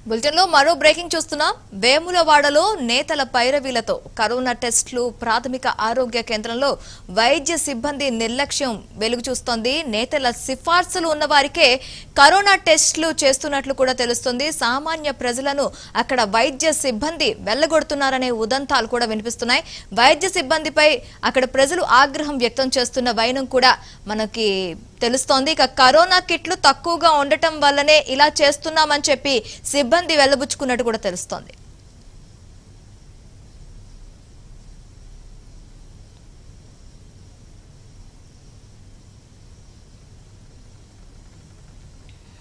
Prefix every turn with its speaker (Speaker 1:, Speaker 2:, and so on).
Speaker 1: bulletin లో మరో breaking చూస్తున్నాం వేములవాడలో నేతల పైరవీలతో కరోనా టెస్టులు ప్రాథమిక ఆరోగ్య కేంద్రంలో వైద్య సిబ్బంది నిర్లక్ష్యం వెలుగు చూస్తోంది నేతల సిఫార్సులు ఉన్న వారికే కరోనా టెస్టులు చేస్తున్నట్లు కూడా తెలుస్తుంది సామాన్య ప్రజలను అక్కడ వైద్య సిబ్బంది వెళ్లగొడుతున్నారనే ఉదంతాలు కూడా వినిపిస్తున్నాయి వైద్య సిబ్బందిపై అక్కడ ప్రజలు ఆగ్రహం వ్యక్తం చేస్తున్న వైనం కూడా మనకి తెలుస్తోంది ఇక కరోనా కిట్లు తక్కువగా ఉండటం వల్లనే ఇలా చేస్తున్నామని చెప్పి సిబ్బంది వెల్లబుచ్చుకున్నట్టు కూడా తెలుస్తోంది